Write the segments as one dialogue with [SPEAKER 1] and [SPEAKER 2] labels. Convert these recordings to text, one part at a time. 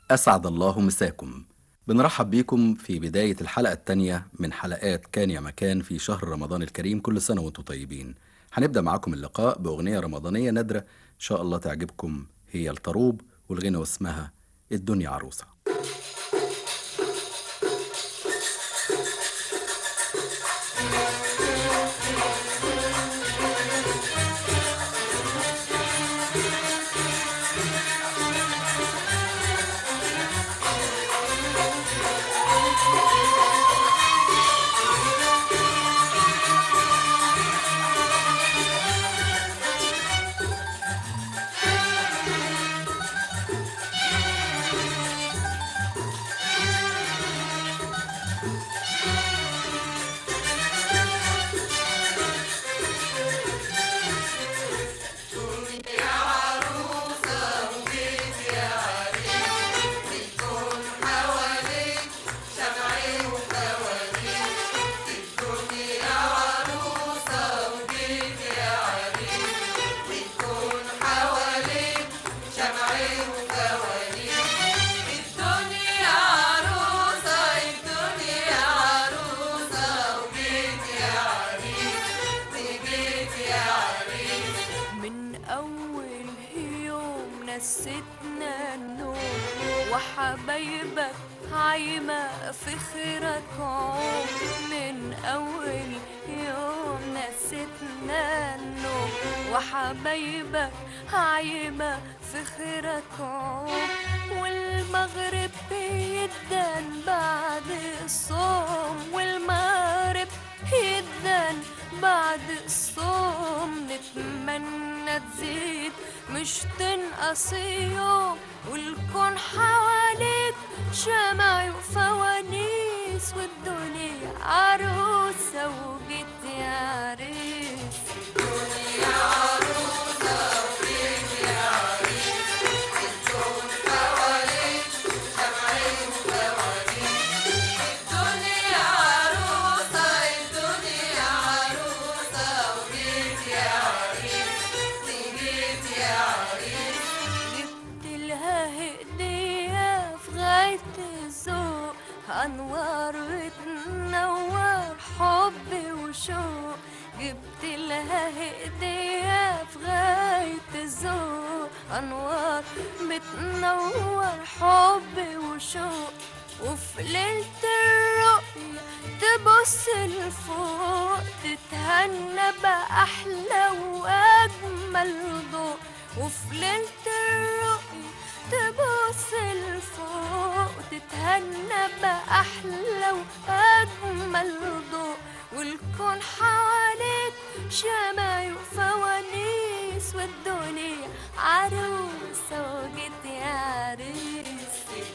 [SPEAKER 1] أسعد الله مساكم بنرحب بيكم في بداية الحلقة الثانية من حلقات كان يا مكان في شهر رمضان الكريم كل سنة وانتم طيبين هنبدأ معاكم اللقاء بأغنية رمضانية نادرة إن شاء الله تعجبكم هي الطروب والغنى اسمها الدنيا عروسة
[SPEAKER 2] الدنيا عروسة الدنيا عروسة وجيت يا عريس وجيت يا عريس
[SPEAKER 3] من أول يوم نستنا النوم وحبايبك عايمة في خيرك عوم من أول يوم نستنا النوم وحبايبك عايمة في خيرك عوم والمغرب بيدن بعد الصوم والمغرب يدن بعد الصوم نتمنى تزيد مش تنقص يوم والكون حواليك شمع وفوانيس والدنيا عروسة وجيت يا عريس
[SPEAKER 2] الدنيا عروسة الدنيا عروسة وجيت يا عريس وجيت يا عريس
[SPEAKER 3] جبت لها هدية في غاية الذوق أنوار وتنور حب وشوق جبت لها هدية في غاية الذوق أنوار بتنور حب وشوق وفي ليلة الرؤية تبص لفوق تتهنى بأحلى وأجمل ضوء وفي ليلة الرؤية تبص لفوق تتهنى بأحلى وأجمل ضوء والكون حواليك شمع وفوانيس والدنيا عروسة وجيت يا عريس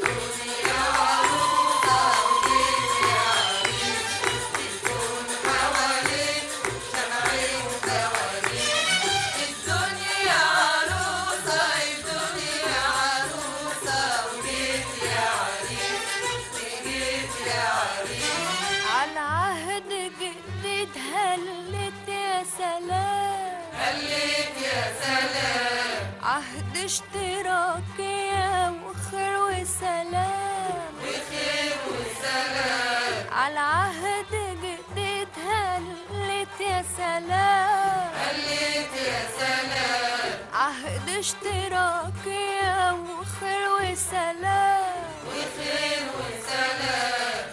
[SPEAKER 2] الدنيا عروسة الدنيا عروسة وجيت يا عريس وجيت يا عريس
[SPEAKER 3] على عهد جديد هلت يا سلام
[SPEAKER 2] هليت يا سلام
[SPEAKER 3] عهد اشتراكية وخير وسلام
[SPEAKER 2] بخير وسلام
[SPEAKER 3] على عهد جديد هلت يا سلام
[SPEAKER 2] هليت يا سلام
[SPEAKER 3] عهد اشتراكية وخير وسلام
[SPEAKER 2] بخير وسلام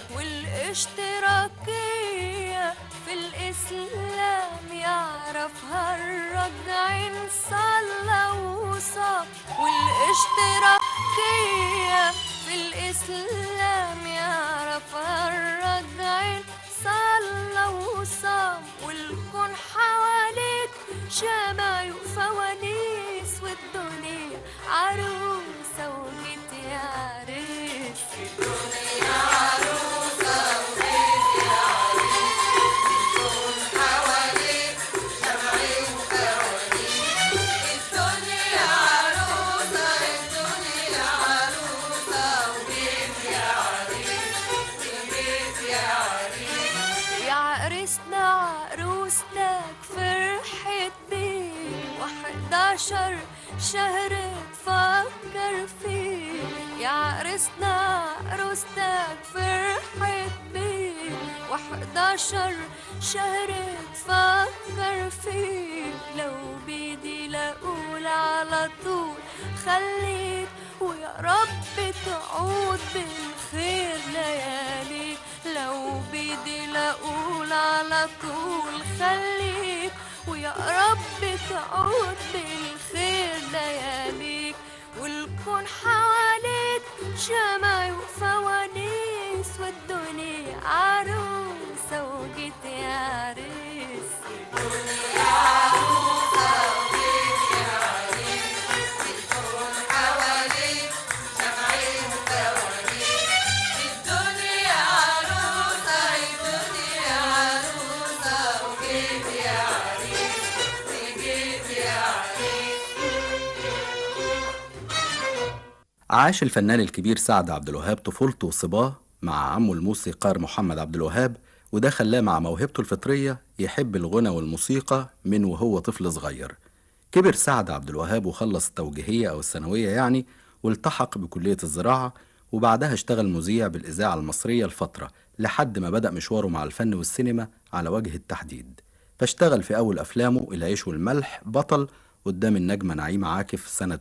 [SPEAKER 3] والاشتراكية في الإسلام يعرفها الرجعين صلى وصام والاشتراكية في الإسلام يعرفها الرجعين صلى وصام والكون حواليك شمع وفوانيس والدنيا عروسة وجيت يا عريس
[SPEAKER 2] الدنيا عروسة الدنيا عروسة وجيت يا عريس وجيت يا عريس
[SPEAKER 3] يا عرسنا عروستك فرحت بيه وحداشر شهر تفكر فيه يا عرسنا عروستك فرحت بيك وحداشر شهر تفكر فيك لو بيدي لأقول على طول خليك ويا رب تعود بالخير لياليك لو بيدي لأقول على طول خليك ويا رب تعود بالخير لياليك والكون حواليك شمع وفوانيس والدنيا عروسة وجيت يا عريس
[SPEAKER 2] حواليك شمعين وفوانيس الدنيا عروسة الدنيا عروسة وجيت يا عريس وجيت يا عريس
[SPEAKER 1] عاش الفنان الكبير سعد عبد الوهاب طفولته وصباه مع عمه الموسيقار محمد عبد الوهاب وده خلاه مع موهبته الفطرية يحب الغنى والموسيقى من وهو طفل صغير كبر سعد عبد الوهاب وخلص التوجيهية أو الثانوية يعني والتحق بكلية الزراعة وبعدها اشتغل مذيع بالإذاعة المصرية لفترة لحد ما بدأ مشواره مع الفن والسينما على وجه التحديد فاشتغل في أول أفلامه العيش والملح بطل قدام النجمة نعيمة عاكف سنة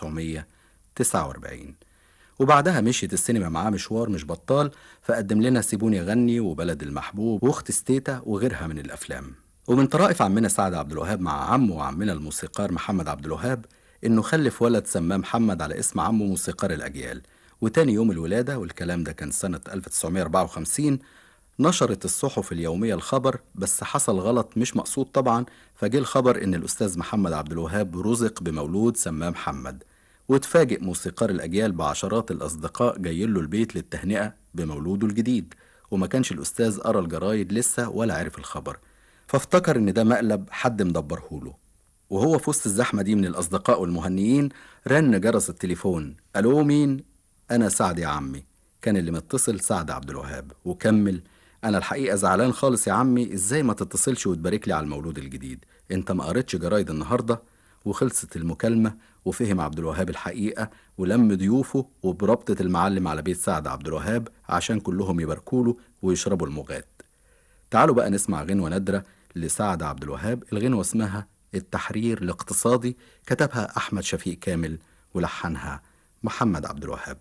[SPEAKER 1] 1949 وبعدها مشيت السينما معاه مشوار مش بطال فقدم لنا سيبوني غني وبلد المحبوب واخت ستيتا وغيرها من الافلام ومن طرائف عمنا سعد عبد الوهاب مع عمه وعمنا الموسيقار محمد عبد الوهاب انه خلف ولد سماه محمد على اسم عمه موسيقار الاجيال وتاني يوم الولاده والكلام ده كان سنه 1954 نشرت الصحف اليوميه الخبر بس حصل غلط مش مقصود طبعا فجه الخبر ان الاستاذ محمد عبد الوهاب رزق بمولود سماه محمد وتفاجئ موسيقار الأجيال بعشرات الأصدقاء جايين له البيت للتهنئة بمولوده الجديد وما كانش الأستاذ قرا الجرايد لسه ولا عرف الخبر فافتكر إن ده مقلب حد مدبرهوله وهو في وسط الزحمة دي من الأصدقاء والمهنيين رن جرس التليفون ألو مين؟ أنا سعد يا عمي كان اللي متصل سعد عبد الوهاب وكمل أنا الحقيقة زعلان خالص يا عمي إزاي ما تتصلش وتبارك لي على المولود الجديد أنت ما قريتش جرايد النهاردة وخلصت المكالمة وفهم عبد الوهاب الحقيقة ولم ضيوفه وبربطة المعلم على بيت سعد عبد الوهاب عشان كلهم يباركوا له ويشربوا المغات تعالوا بقى نسمع غنوة نادرة لسعد عبد الوهاب الغنوة اسمها التحرير الاقتصادي كتبها أحمد شفيق كامل ولحنها محمد عبد الوهاب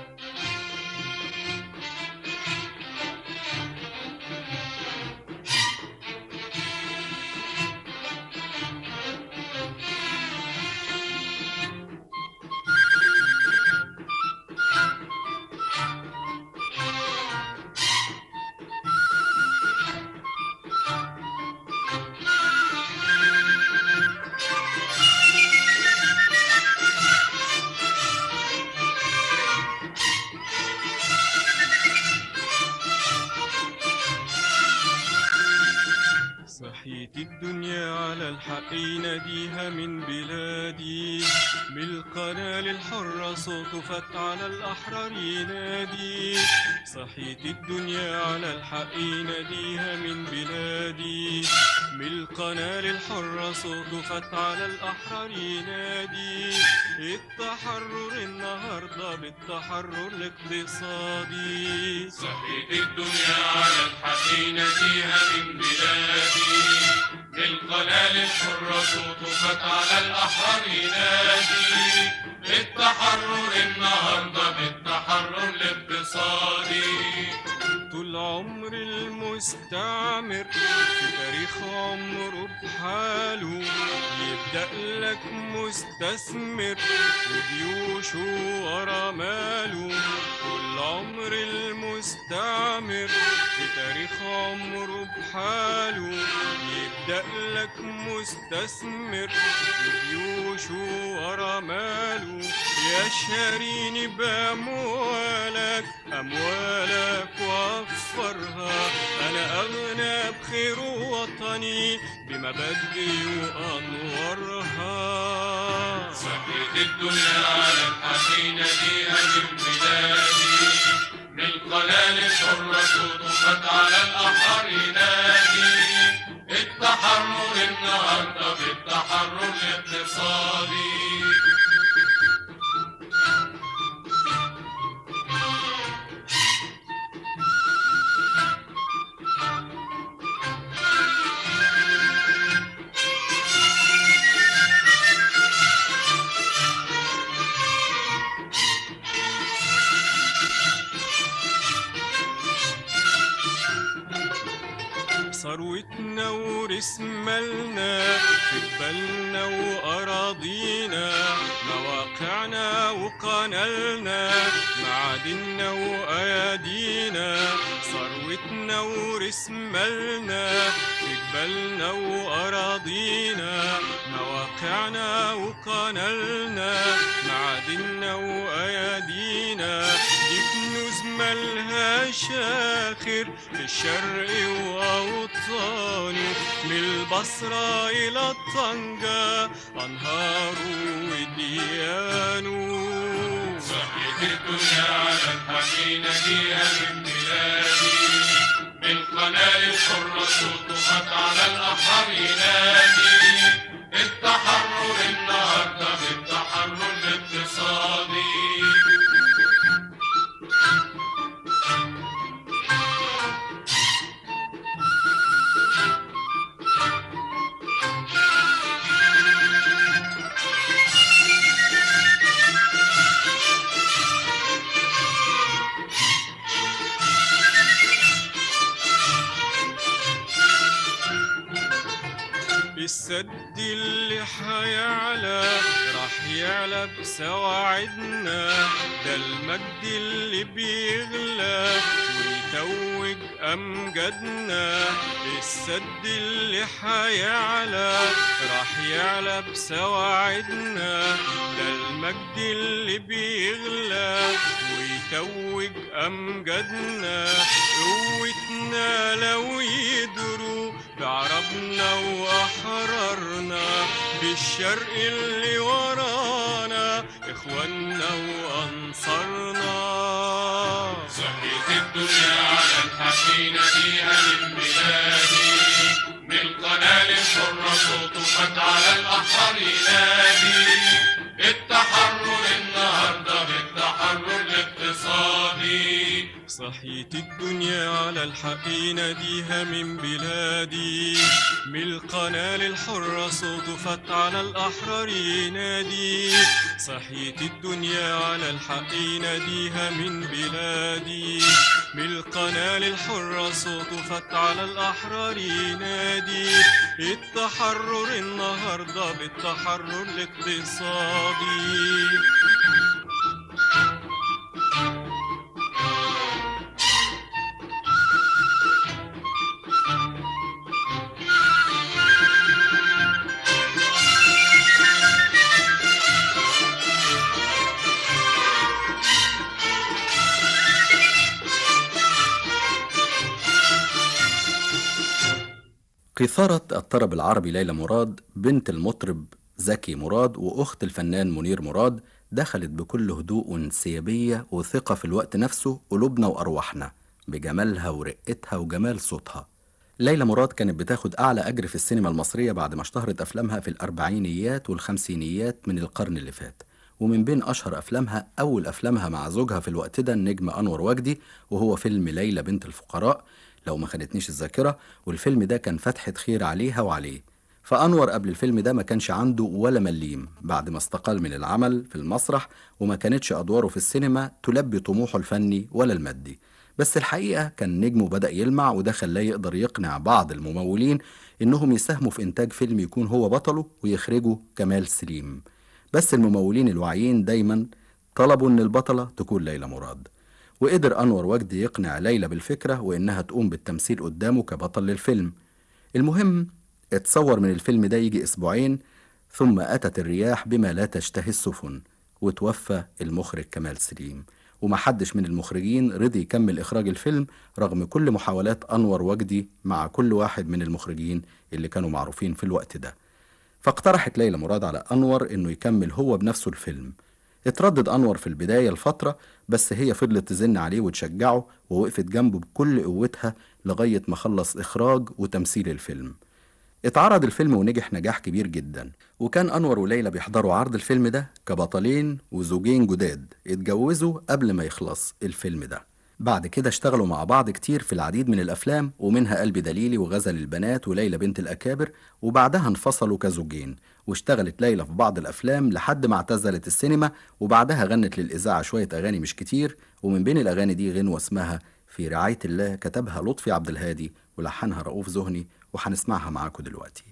[SPEAKER 4] صحيت الدنيا على الحق يناديها من بلادي بالقناة الحرة صوته فت على الأحرار ينادي صحيت الدنيا على الحق يناديها من بلادي بالقناة الحرة صوته فت على الأحرار ينادي التحرر النهاردة بالتحرر الاقتصادي
[SPEAKER 5] صحيت الدنيا على الحق نسيها من بلادي بالقنال الحرة صوت فت على الأحرار ينادي بالتحرر النهاردة بالتحرر الاقتصادي
[SPEAKER 4] طول عمر المستعمر في تاريخ عمره بحاله يبدأ لك مستثمر وجيوشه ورا ماله طول عمر المستعمر في تاريخ عمره بحاله يبدأ لك مستثمر وجيوشه ورا ماله يا شاريني بأموالك أموالك وفرها أنا أغنى بخير وطني بمبادئي وأنورها
[SPEAKER 5] صحيت الدنيا على الحق نسيها من بلادي بالقنال الحرة صوت فت على الأحرار ينادي التحرر النهاردة بالتحرر الاقتصادي
[SPEAKER 4] ثروتنا ورث مالنا في جبالنا وأراضينا مواقعنا وقنالنا معادننا وأيادينا ثروتنا ورث مالنا في جبالنا وأراضينا مواقعنا وقنالنا معادننا وأيادينا دي كنوز ملهاش آخر في الشرق وأوطانه من البصرة إلى طنجة أنهاره وديانه
[SPEAKER 5] صحيت الدنيا على الحكينا فيها من بلادي من قناة الحرة صوته خط على الأحرار ينادي التحرر النهارده بالتحرر الاقتصادي
[SPEAKER 4] السد اللي حيعلى راح يعلى بسواعدنا ده المجد اللي بيغلى ويتوج أمجادنا السد اللي حيعلى راح يعلى بسواعدنا ده المجد اللي بيغلى ويتوج أمجادنا قوتنا لو يدروا بعربنا وأحرارنا بالشرق اللي ورانا إخواننا وأنصارنا
[SPEAKER 5] صحيت الدنيا على الحكينا فيها من بلادي من قناة الحرة صوته خد على الأحرار ينادي التحرر النهارده بالتحرر الاقتصادي
[SPEAKER 4] صحيت الدنيا على الحق يناديها من بلادي من القناة الحرة صوته فت على الأحرار ينادي صحيت الدنيا على الحق يناديها من بلادي من القناة الحرة صوته فت على الأحرار ينادي التحرر النهاردة بالتحرر الاقتصادي
[SPEAKER 1] قيثارة الطرب العربي ليلى مراد بنت المطرب زكي مراد وأخت الفنان منير مراد دخلت بكل هدوء وانسيابية وثقة في الوقت نفسه قلوبنا وأرواحنا بجمالها ورقتها وجمال صوتها ليلى مراد كانت بتاخد أعلى أجر في السينما المصرية بعد ما اشتهرت أفلامها في الأربعينيات والخمسينيات من القرن اللي فات ومن بين أشهر أفلامها أول أفلامها مع زوجها في الوقت ده النجم أنور وجدي وهو فيلم ليلى بنت الفقراء لو ما خانتنيش الذاكرة والفيلم ده كان فتحة خير عليها وعليه فأنور قبل الفيلم ده ما كانش عنده ولا مليم بعد ما استقال من العمل في المسرح وما كانتش أدواره في السينما تلبي طموحه الفني ولا المادي بس الحقيقة كان نجمه بدأ يلمع وده خلاه يقدر يقنع بعض الممولين إنهم يساهموا في إنتاج فيلم يكون هو بطله ويخرجه كمال سليم بس الممولين الواعيين دايما طلبوا إن البطلة تكون ليلى مراد وقدر أنور وجدي يقنع ليلى بالفكرة وإنها تقوم بالتمثيل قدامه كبطل للفيلم المهم اتصور من الفيلم ده يجي أسبوعين ثم أتت الرياح بما لا تشتهي السفن وتوفى المخرج كمال سليم ومحدش من المخرجين رضي يكمل إخراج الفيلم رغم كل محاولات أنور وجدي مع كل واحد من المخرجين اللي كانوا معروفين في الوقت ده فاقترحت ليلى مراد على أنور إنه يكمل هو بنفسه الفيلم اتردد أنور في البداية الفترة بس هي فضلت تزن عليه وتشجعه ووقفت جنبه بكل قوتها لغاية ما خلص إخراج وتمثيل الفيلم اتعرض الفيلم ونجح نجاح كبير جدا وكان أنور وليلى بيحضروا عرض الفيلم ده كبطلين وزوجين جداد اتجوزوا قبل ما يخلص الفيلم ده بعد كده اشتغلوا مع بعض كتير في العديد من الأفلام ومنها قلب دليلي وغزل البنات وليلى بنت الأكابر وبعدها انفصلوا كزوجين واشتغلت ليلى في بعض الأفلام لحد ما اعتزلت السينما وبعدها غنت للإذاعة شوية أغاني مش كتير ومن بين الأغاني دي غنوة اسمها في رعاية الله كتبها لطفي عبد الهادي ولحنها رؤوف زهني وهنسمعها معاكم دلوقتي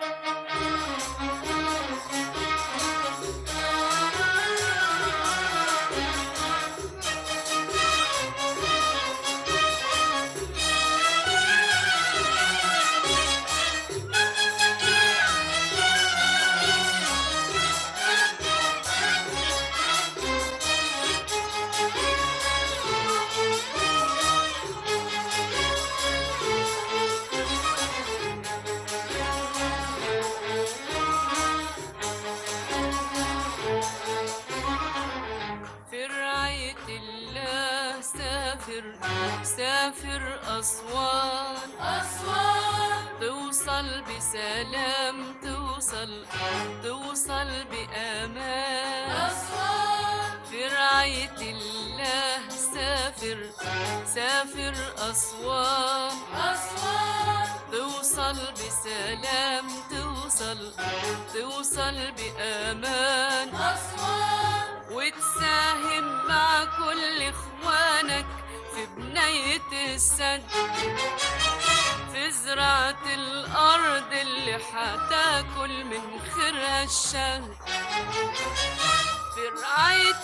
[SPEAKER 3] في رعاية الله سافر سافر أسوان أسوان توصل بسلام توصل توصل بأمان أسوان في رعاية الله سافر سافر أسوان أسوان توصل بسلام توصل توصل بأمان أسوان وتساهم مع كل اخوانك في بناية السد في زراعة الأرض اللي حتاكل من خيرها الشهد في رعاية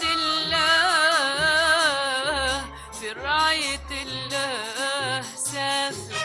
[SPEAKER 3] الله في رعاية الله سافر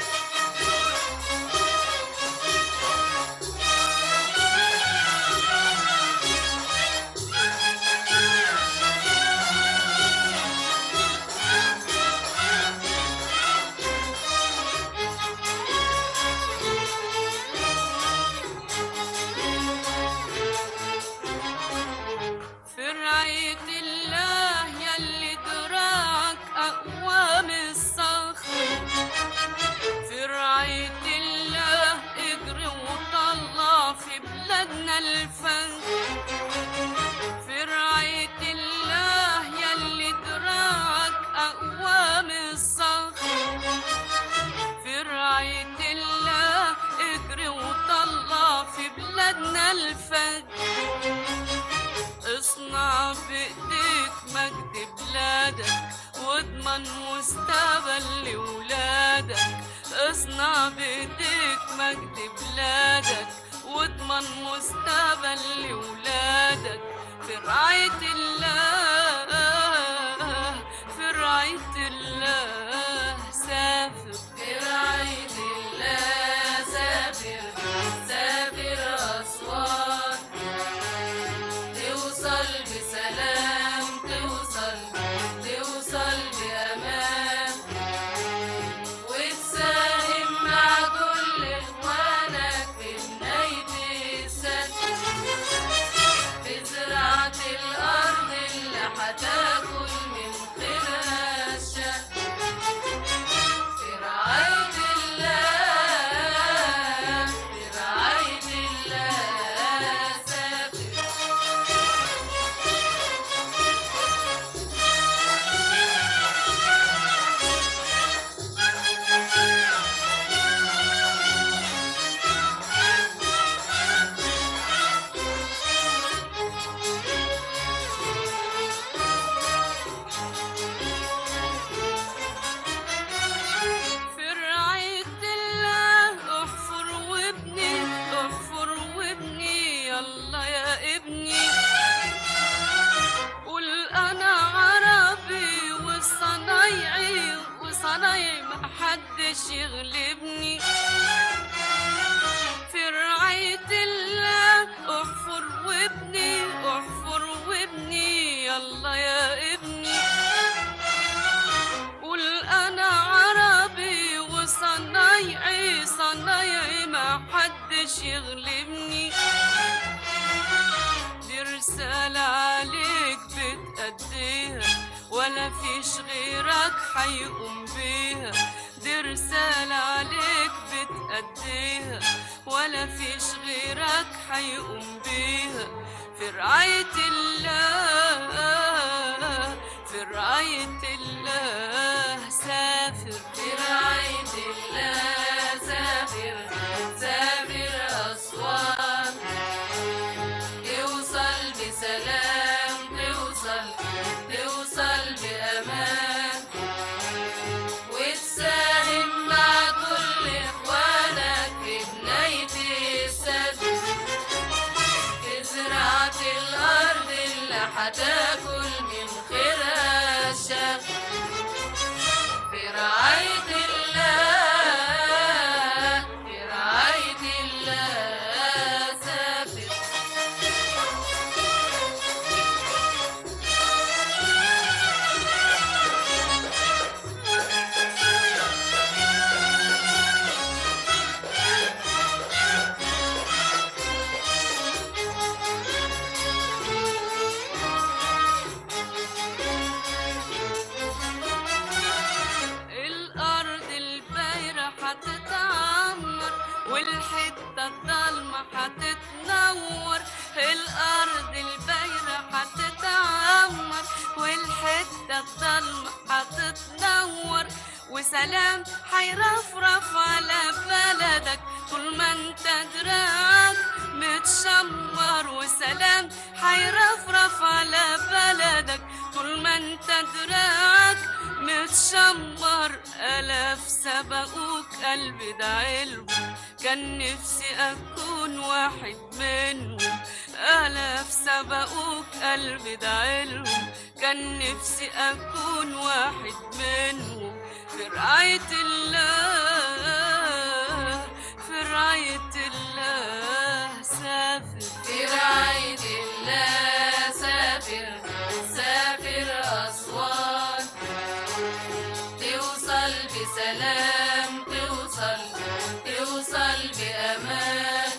[SPEAKER 3] في رعاية الله يلي دراعك أقوى من الصخر في رعاية الله اجري وطلع في بلادنا الفخر في رعاية الله يلي دراعك أقوى من الصخر في رعاية الله اجري وطلع في بلادنا الفجر اصنع بايديك مجد بلادك واضمن مستقبل لولادك اصنع بايديك مجد بلادك واضمن مستقبل لولادك في رعاية الله في رعاية الله سافر في رعاية الله سافر سافر أسوان توصل بسلام توصل توصل بأمان وتساهم مع كل إخوانك في بناية السد في زراعة الأرض اللي هتاكل من خيرها الشهد في رعاية الله في رعاية الله سافر في رعاية الله احفر وابني احفر وابني يلا يا ابني قول انا عربي وصنايعي وصنايعي محدش يغلبني في رعاية الله احفر وابني احفر وابني يلا يا ابني قول انا عربي وصنايعي صنايعي ما حدش يغلبني دي رسالة عليك بتأديها ولا فيش غيرك حيقوم بيها دي رسالة عليك بتأديها ولا فيش غيرك حيقوم بيها في رعاية الله في رعاية الله سافر في رعاية الله سافر سافر أسوان توصل بسلام توصل توصل بأمان وتساهم مع كل الضلمة هتتنور وسلام هيرفرف على بلدك طول ما انت دراعك متشمر وسلام هيرفرف على بلدك طول ما انت دراعك متشمر ألاف سبقوك قلبي ده علم كان نفسي أكون واحد منهم ألاف سبقوك قلبي ده علم كان نفسي أكون واحد منهم في رعاية الله في رعاية الله سافر
[SPEAKER 2] في رعاية الله سافر سافر أسوان توصل بسلام توصل توصل بأمان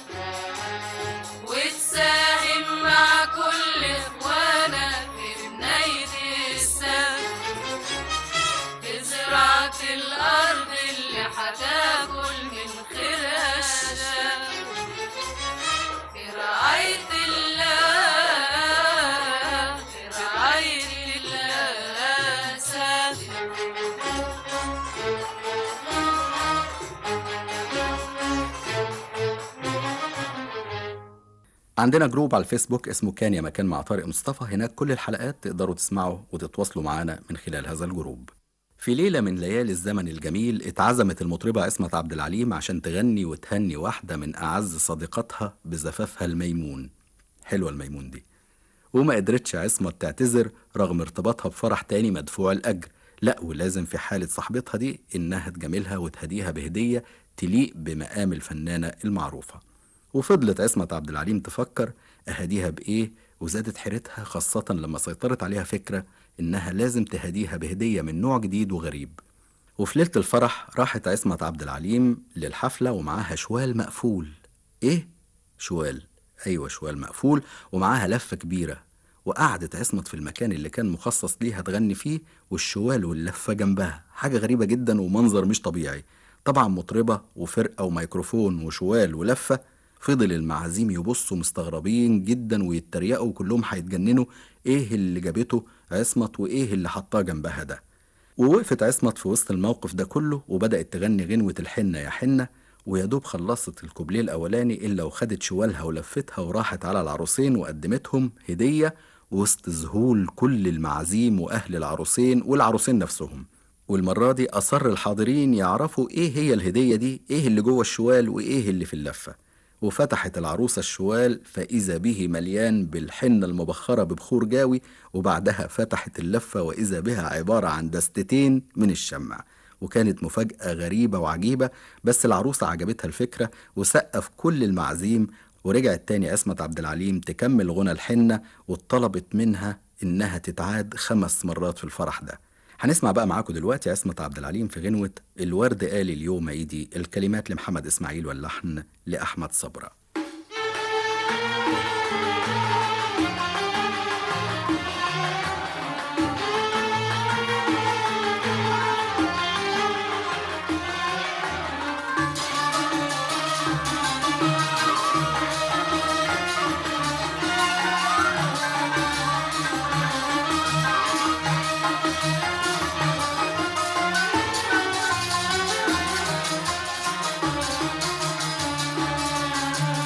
[SPEAKER 2] وتساهم مع كل إخوانك في بناية السد في زراعة الأرض اللي هتاكل من خيرها الشام في رعاية الله في رعاية الله سافر
[SPEAKER 1] عندنا جروب على الفيسبوك اسمه كان يا مكان مع طارق مصطفى هناك كل الحلقات تقدروا تسمعوا وتتواصلوا معانا من خلال هذا الجروب في ليلة من ليالي الزمن الجميل اتعزمت المطربة اسمة عبد العليم عشان تغني وتهني واحدة من أعز صديقاتها بزفافها الميمون حلوة الميمون دي وما قدرتش عصمة تعتذر رغم ارتباطها بفرح تاني مدفوع الأجر لا ولازم في حالة صاحبتها دي إنها تجاملها وتهديها بهدية تليق بمقام الفنانة المعروفة وفضلت عصمة عبد العليم تفكر أهديها بإيه وزادت حيرتها خاصة لما سيطرت عليها فكرة إنها لازم تهديها بهدية من نوع جديد وغريب وفي ليلة الفرح راحت عصمة عبد العليم للحفلة ومعاها شوال مقفول إيه؟ شوال أيوة شوال مقفول ومعاها لفة كبيرة وقعدت عصمة في المكان اللي كان مخصص ليها تغني فيه والشوال واللفة جنبها حاجة غريبة جدا ومنظر مش طبيعي طبعا مطربة وفرقة وميكروفون وشوال ولفة فضل المعازيم يبصوا مستغربين جدا ويتريقوا كلهم هيتجننوا ايه اللي جابته عصمت وايه اللي حطاه جنبها ده ووقفت عصمت في وسط الموقف ده كله وبدأت تغني غنوة الحنة يا حنة ويا دوب خلصت الكوبليه الأولاني إلا وخدت شوالها ولفتها وراحت على العروسين وقدمتهم هدية وسط ذهول كل المعازيم وأهل العروسين والعروسين نفسهم والمرة دي أصر الحاضرين يعرفوا إيه هي الهدية دي إيه اللي جوه الشوال وإيه اللي في اللفة وفتحت العروسة الشوال فإذا به مليان بالحنة المبخرة ببخور جاوي وبعدها فتحت اللفة وإذا بها عبارة عن دستتين من الشمع وكانت مفاجأة غريبة وعجيبة بس العروسة عجبتها الفكرة وسقف كل المعازيم ورجعت تاني عصمت عبد العليم تكمل غنى الحنة وطلبت منها إنها تتعاد خمس مرات في الفرح ده هنسمع بقى معاكم دلوقتي عصمت عبد العليم في غنوة الورد قال اليوم عيدي الكلمات لمحمد إسماعيل واللحن لأحمد صبرا
[SPEAKER 2] في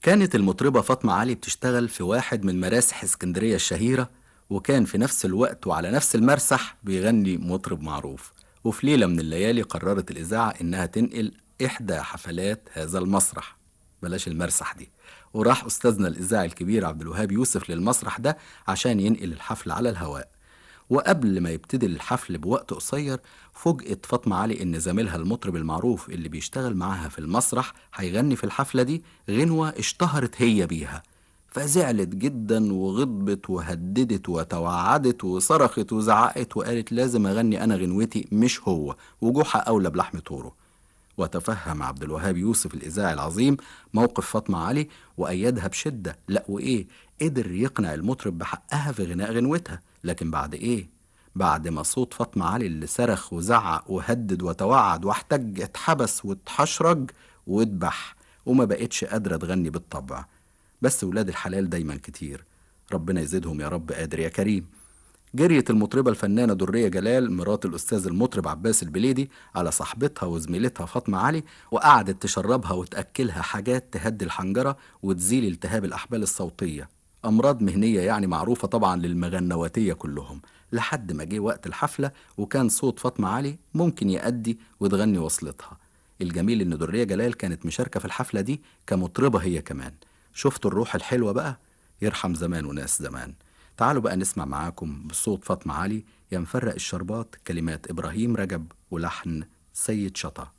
[SPEAKER 1] كانت المطربة فاطمة علي بتشتغل في واحد من مراسح اسكندرية الشهيرة وكان في نفس الوقت وعلى نفس المرسح بيغني مطرب معروف وفي ليلة من الليالي قررت الإذاعة إنها تنقل إحدى حفلات هذا المسرح بلاش المرسح دي وراح أستاذنا الإذاعي الكبير عبد الوهاب يوسف للمسرح ده عشان ينقل الحفل على الهواء وقبل ما يبتدي الحفل بوقت قصير فوجئت فاطمة علي إن زميلها المطرب المعروف اللي بيشتغل معاها في المسرح هيغني في الحفلة دي غنوة اشتهرت هي بيها فزعلت جدا وغضبت وهددت وتوعدت وصرخت وزعقت وقالت لازم أغني أنا غنوتي مش هو وجوحة أولى بلحم طوره وتفهم عبد الوهاب يوسف الإذاعي العظيم موقف فاطمة علي وأيدها بشدة لا وإيه قدر يقنع المطرب بحقها في غناء غنوتها لكن بعد إيه بعد ما صوت فاطمة علي اللي صرخ وزعق وهدد وتوعد واحتج اتحبس واتحشرج واتبح وما بقتش قادرة تغني بالطبع بس ولاد الحلال دايما كتير ربنا يزيدهم يا رب قادر يا كريم جريت المطربة الفنانة درية جلال مرات الأستاذ المطرب عباس البليدي على صاحبتها وزميلتها فاطمة علي وقعدت تشربها وتأكلها حاجات تهدي الحنجرة وتزيل التهاب الأحبال الصوتية أمراض مهنية يعني معروفة طبعا للمغنواتية كلهم لحد ما جه وقت الحفلة وكان صوت فاطمة علي ممكن يأدي وتغني وصلتها الجميل إن درية جلال كانت مشاركة في الحفلة دي كمطربة هي كمان شفتوا الروح الحلوة بقى يرحم زمان وناس زمان تعالوا بقى نسمع معاكم بصوت فاطمة علي يا مفرق الشربات كلمات إبراهيم رجب ولحن سيد شطا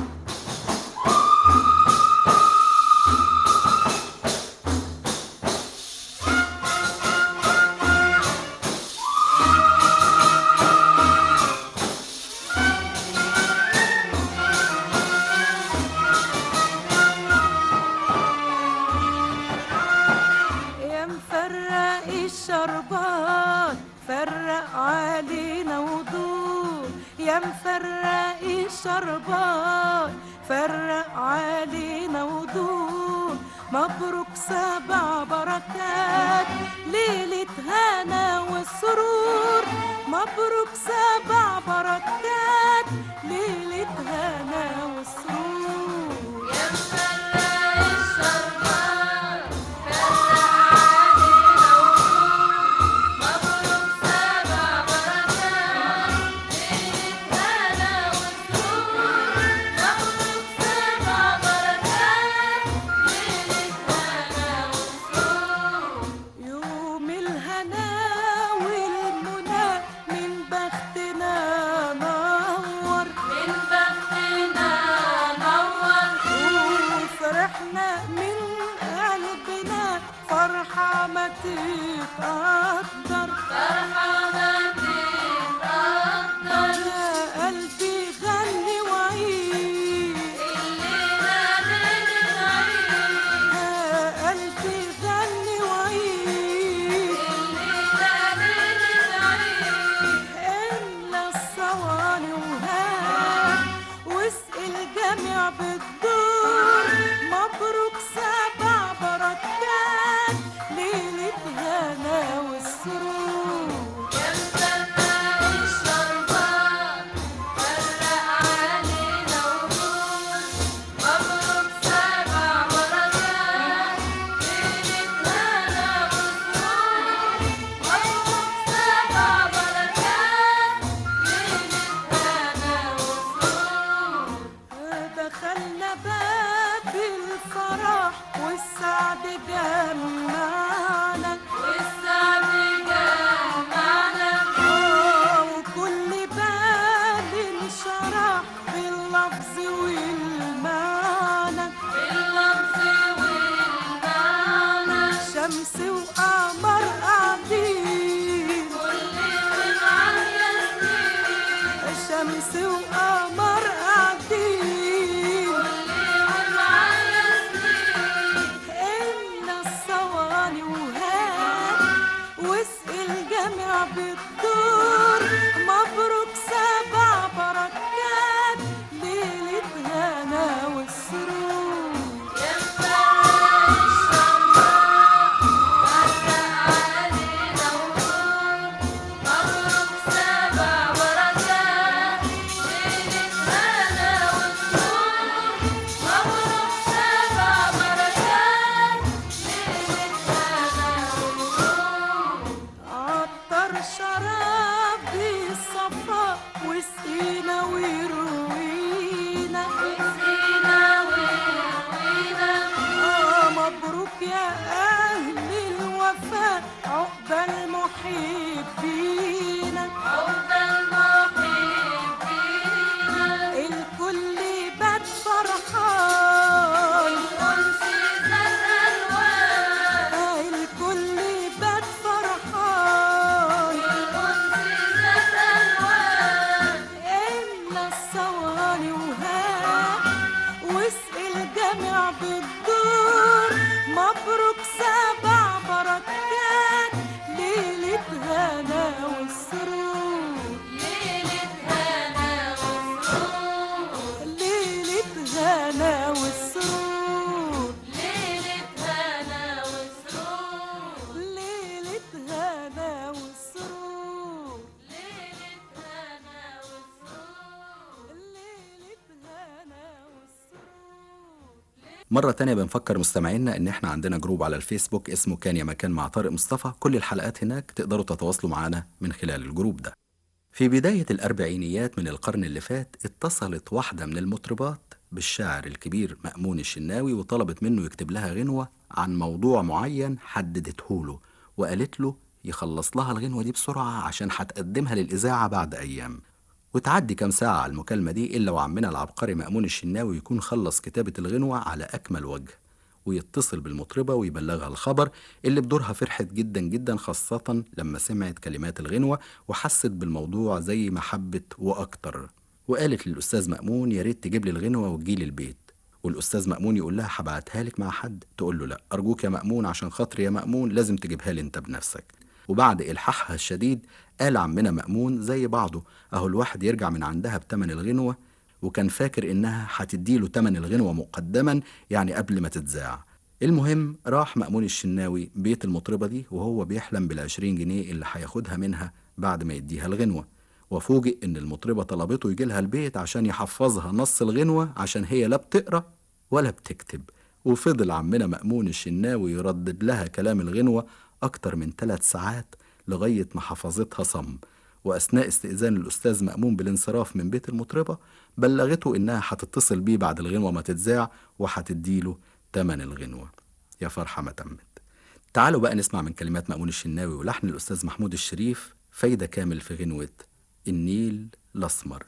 [SPEAKER 3] يا مفرق الشربات فرق علينا وضوء يا مفرق الشربات فرق علينا وضوء مبروك سبع بركات ليلة هنا والسرور مبروك سبع بركات ليلة هنا والسرور
[SPEAKER 2] يا مفرق الشربات فرق علينا وضوء مبروك سبع بركات ليلة هنا وسرور مبروك سبع بركات ليلة هنا وسرور
[SPEAKER 3] يوم الهنا والمنى من بختنا نور
[SPEAKER 2] من بختنا نور
[SPEAKER 3] وفرحنا من قلبنا فرحة ما تتقدر
[SPEAKER 2] فرحة ما تتقدر
[SPEAKER 3] يا قلبي غني وعيد
[SPEAKER 2] الليلة ليلة عيد
[SPEAKER 3] يا قلبي غني وعيد
[SPEAKER 2] الليلة ليلة عيد
[SPEAKER 3] إلا الصواني وهاب واسقي الجميع بالدور مبروك سبع بركات ليلة هنا والسرور
[SPEAKER 2] يا مفرق الشربات فرق علينا وضوء مبروك سبع بركات ليلة هنا وسرور مبروك سبع بركات ليلة هنا وسرور
[SPEAKER 3] دخلنا باب الفرح والسعد جمعنا
[SPEAKER 2] والسعد جمعنا
[SPEAKER 3] آه، وكل باب انشرح باللفظ والمعنى
[SPEAKER 2] باللفظ والمعنى
[SPEAKER 3] شمس وقمر قاعدين
[SPEAKER 2] كل ومعاه ياسمين
[SPEAKER 3] شمس وقمر قاعدين
[SPEAKER 2] كل ومعاه ياسمين
[SPEAKER 3] إن الصواني وهاب واسقي الجميع بالدور مبروك سبع بركات ليلة هنا والسرور
[SPEAKER 2] يا مفرق الشربات فرق علينا وضوء مبروك سبع بركات ليلة هنا وسرور مبروك سبع بركات
[SPEAKER 3] يا أهل الوفاء عقبى المحبين
[SPEAKER 2] عقبى المحبين
[SPEAKER 3] الكل بات فرحان
[SPEAKER 2] الأنس ذات ألوان
[SPEAKER 3] الكل بات فرحان
[SPEAKER 2] الأنس ذات ألوان
[SPEAKER 3] إلا الصواني وهاب واسقي الجميع بالدور مبروك سبع بركات ليلة هنا والسرور
[SPEAKER 2] ليلة هنا وسرور
[SPEAKER 3] ليلة هنا والسرور
[SPEAKER 2] ليلة هنا وسرور
[SPEAKER 3] ليلة هنا والسرور
[SPEAKER 2] ليلة هنا وسرور
[SPEAKER 3] ليلة هنا والسرور
[SPEAKER 1] مرة تانية بنفكر مستمعينا إن إحنا عندنا جروب على الفيسبوك اسمه كان يا مكان مع طارق مصطفى كل الحلقات هناك تقدروا تتواصلوا معنا من خلال الجروب ده في بداية الأربعينيات من القرن اللي فات اتصلت واحدة من المطربات بالشاعر الكبير مأمون الشناوي وطلبت منه يكتب لها غنوة عن موضوع معين حددته له وقالت له يخلص لها الغنوة دي بسرعة عشان هتقدمها للإذاعة بعد أيام وتعدي كام ساعة على المكالمة دي إلا وعمنا العبقري مأمون الشناوي يكون خلص كتابة الغنوة على أكمل وجه ويتصل بالمطربة ويبلغها الخبر اللي بدورها فرحت جدا جدا خاصة لما سمعت كلمات الغنوة وحست بالموضوع زي ما حبت وأكتر وقالت للأستاذ مأمون يا ريت تجيب لي الغنوة وتجيلي البيت والأستاذ مأمون يقول لها هبعتها لك مع حد تقول له لا أرجوك يا مأمون عشان خاطري يا مأمون لازم تجيبها لي أنت بنفسك وبعد إلحاحها الشديد قال عمنا مأمون زي بعضه أهو الواحد يرجع من عندها بتمن الغنوة وكان فاكر إنها هتديله تمن الغنوة مقدما يعني قبل ما تتذاع المهم راح مأمون الشناوي بيت المطربة دي وهو بيحلم بالعشرين جنيه اللي هياخدها منها بعد ما يديها الغنوة وفوجئ إن المطربة طلبته يجيلها البيت عشان يحفظها نص الغنوة عشان هي لا بتقرأ ولا بتكتب وفضل عمنا مأمون الشناوي يردد لها كلام الغنوة أكتر من ثلاث ساعات لغاية ما حفظتها صم وأثناء استئذان الأستاذ مأمون بالانصراف من بيت المطربة بلغته إنها هتتصل بيه بعد الغنوة ما تتذاع وهتديله تمن الغنوة يا فرحة ما تمت تعالوا بقى نسمع من كلمات مأمون الشناوي ولحن الأستاذ محمود الشريف فايدة كامل في غنوة النيل الأسمر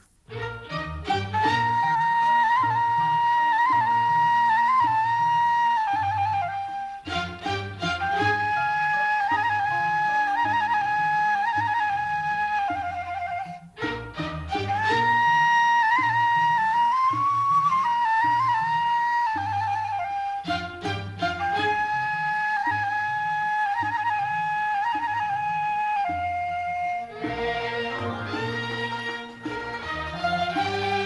[SPEAKER 2] النيل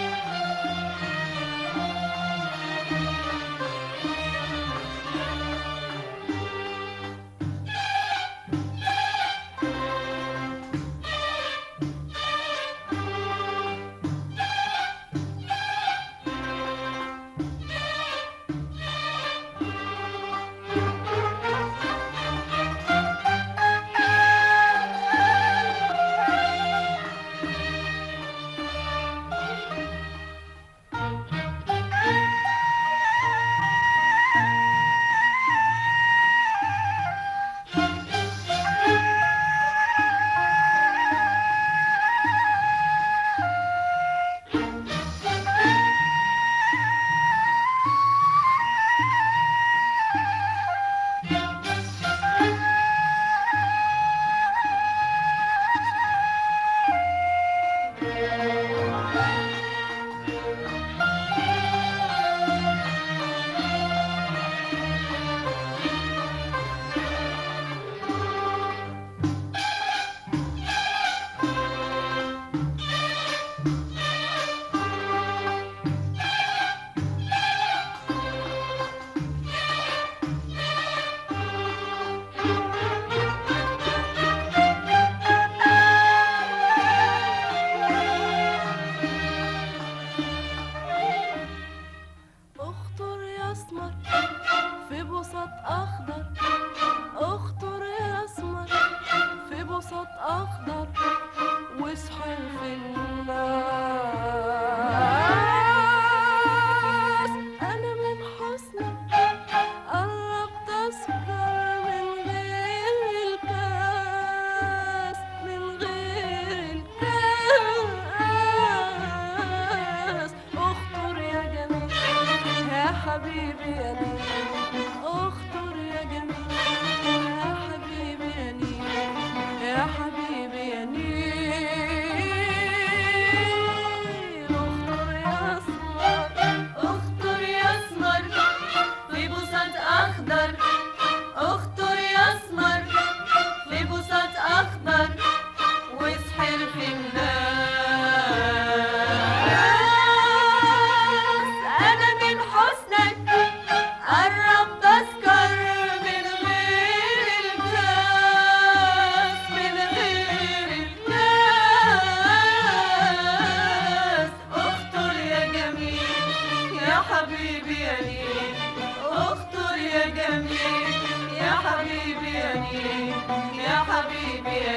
[SPEAKER 3] حبيبي يا نيل يا حبيبي يا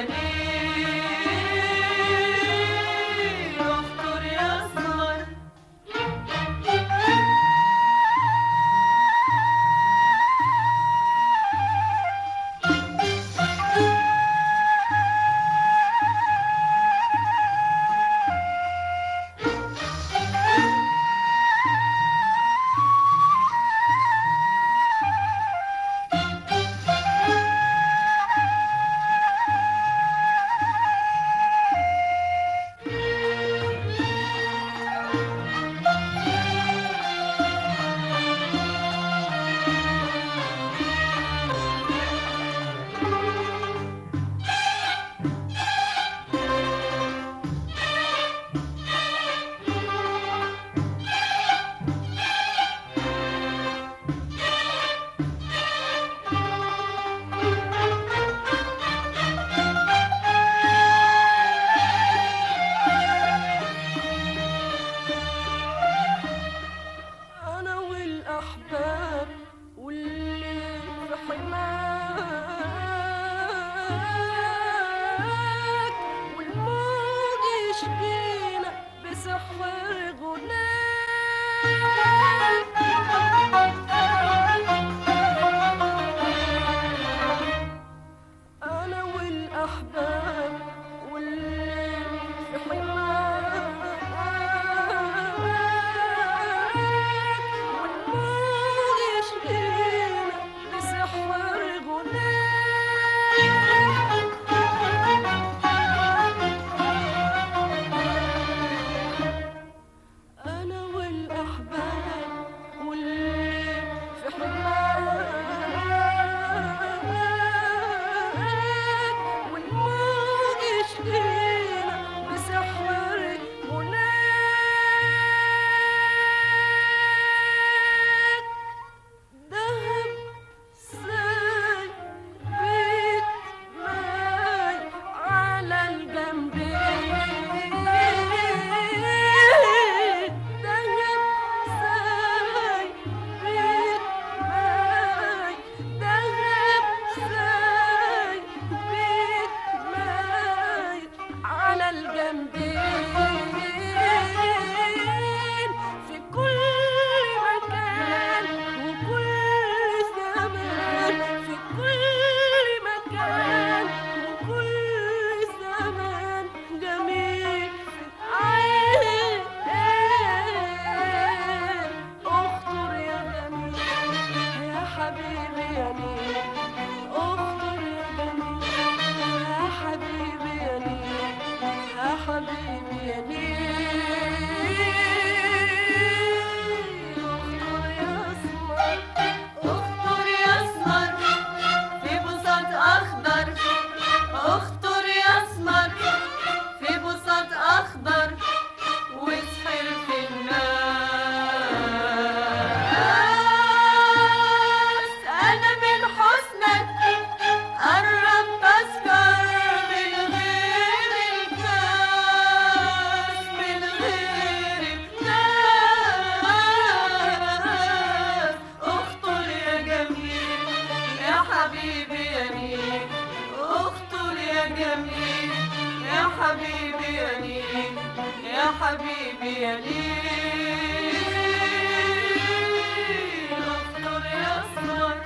[SPEAKER 3] نيل اذكر يا اسمر انا والاحباب واللي في حماك والموج يشكينا بسحر غناك انا والاحباب واللي في حماك والموج يشكينا بسحر غناك انا والاحباب واللي في حماك والموج يشكينا بسحر هناك دهب ساي بيت ماي على الجنبين دهب ساي بيت ماي دهب ساي بيت ماي على الجنبين في كل مكان وكل زمان في كل مكان وكل زمان جميل في عين اخطر يا جميل يا حبيبي يا نيل اخطر يا جميل يا حبيبي يا نيل يا حبيبي يا نيل اخطر يا اسمر اخطر يا اسمر في بساط اخضر اخطر يا اسمر في بساط اخضر واسحر في الناس انا من حسنك قربت اسكر من غير الكاس من غير الكاس اخطر يا جميل يا حبيبي يا نيل اخطر يا جميل يا حبيبي يا نيل يا حبيبي يا نيل اخطر يا اسمر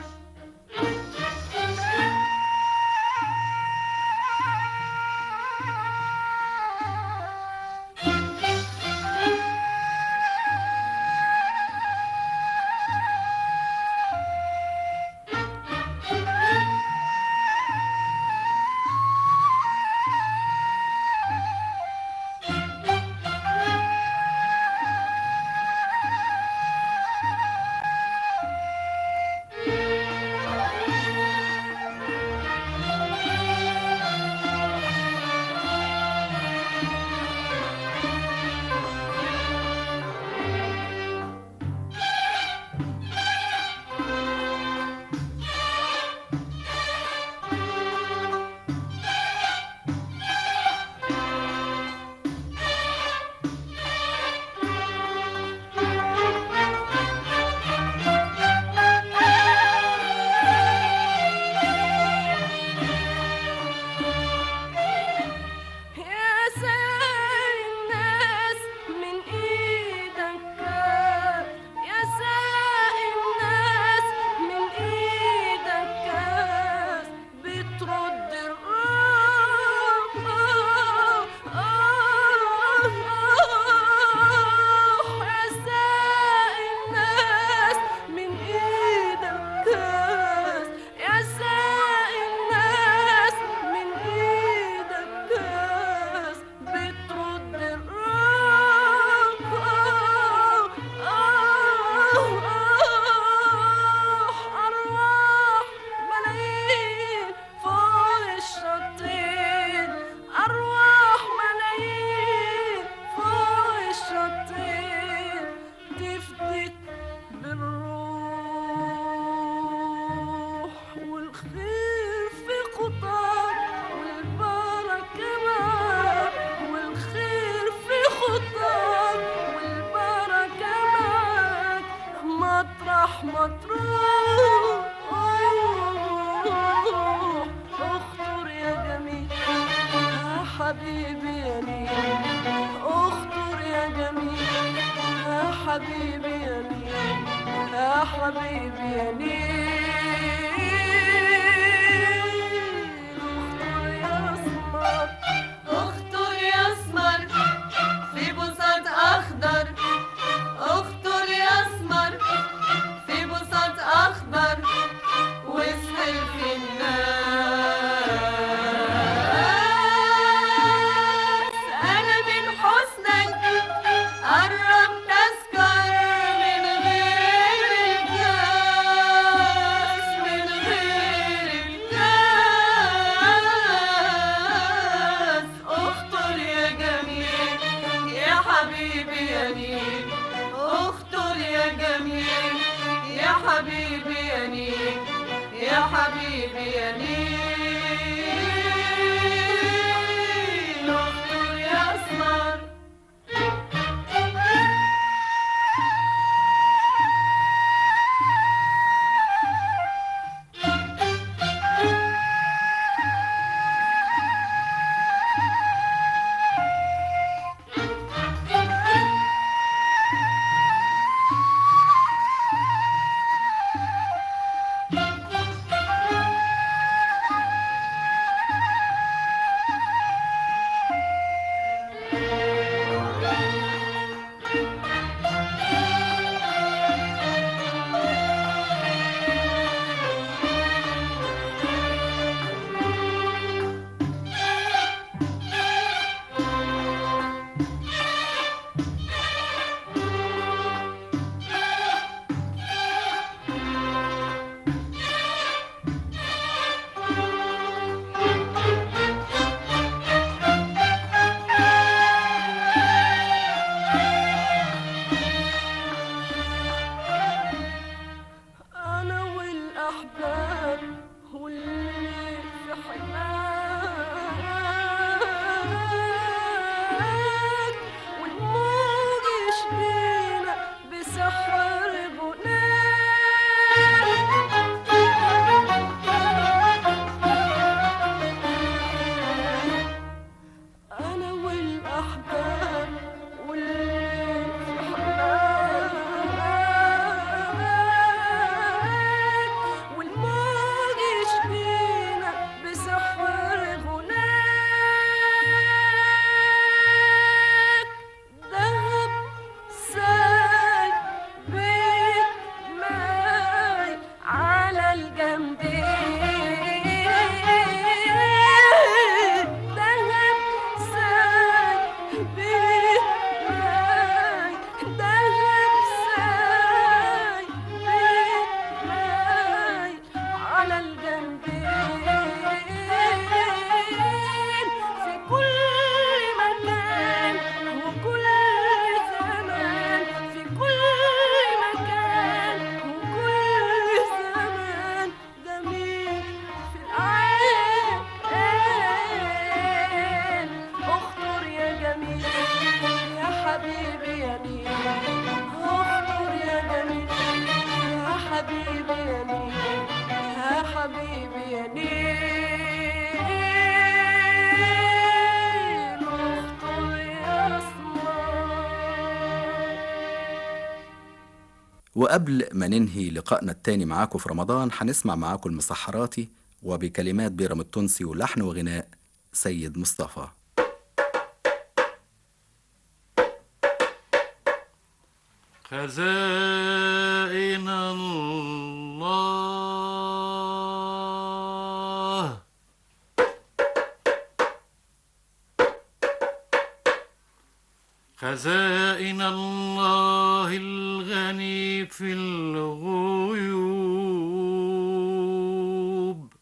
[SPEAKER 3] حبيبي يا نيل اخطر يا جميل يا حبيبي يا نيل يا حبيبي يا نيل اخطر يا اسمر اخطر يا اسمر في بساط اخضر اخطر يا اسمر في بساط اخضر واسهر في الناس انا من حسنك قرب تسكر من غير الكاس من غير الكاس اخطر يا جميل يا حبيبي يا نيل اخطر يا جميل يا حبيبي يا نيل يا حبيبي يا نيل اخطر يا اسمر أنا والأحباب واللي في حماك والموج يشبينا بسحر غناك أنا والأحباب واللي في حماك والموج يشبينا بسحر غناك دهب ساي بيت ماي على الجنبين دهب ساي بيت ماي دهب ساي بيت ماي على الجنبين في كل مكان وكل زمان في كل مكان وكل زمان جميل في العين اخطر يا جميل يا حبيبي يا نيل اخطر يا جميل يا حبيبي يا نيل يا حبيبي يا نيل اخطر يا اسمر
[SPEAKER 1] وقبل ما ننهي لقائنا التاني معاكم في رمضان هنسمع معاكم المسحراتي وبكلمات بيرم التونسي ولحن وغناء سيد مصطفى
[SPEAKER 6] خزائن الله خزائن الله الغني في الغيوب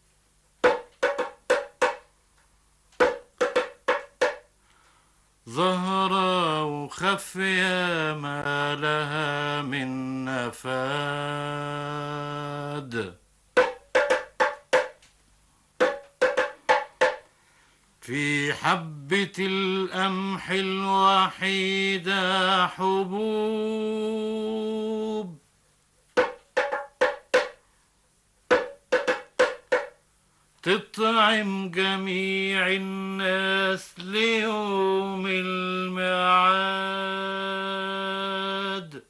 [SPEAKER 6] ظهر وخفيا ما لها من نفاد في حبة القمح الوحيدة حبوب تطعم جميع الناس ليوم الميعاد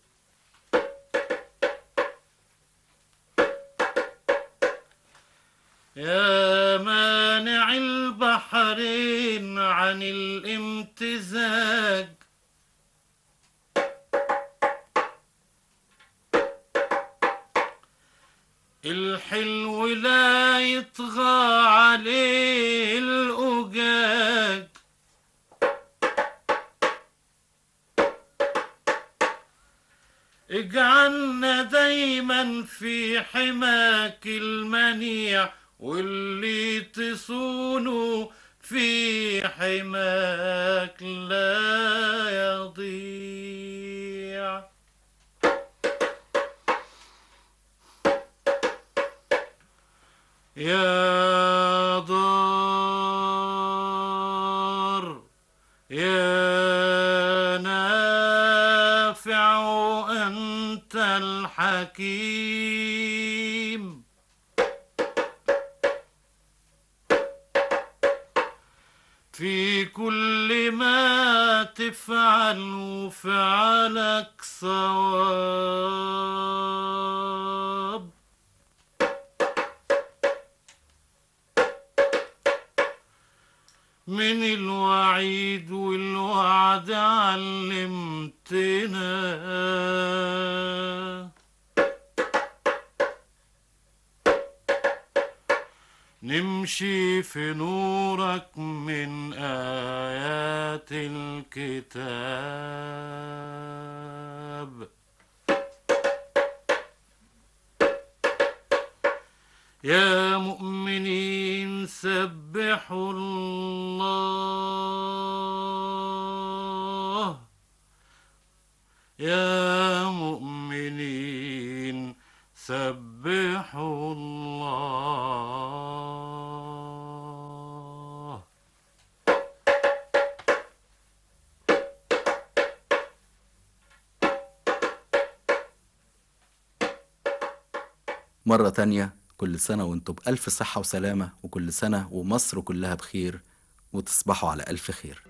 [SPEAKER 6] يا مانع البحرين عن الامتزاج الحلو لا يطغى عليه الأجاج اجعلنا دايما في حماك المنيع واللي تصونه في حماك لا يضيع يا دار يا نافع أنت الحكيم في كل ما تفعل فعلك صواب من الوعيد والوعد علمتنا نمشي في نورك من آيات الكتاب يا مؤمنين سبحوا الله يا مؤمنين سبحوا الله
[SPEAKER 1] مرة تانية كل سنة وانتم بألف صحة وسلامة وكل سنة ومصر كلها بخير وتصبحوا على ألف خير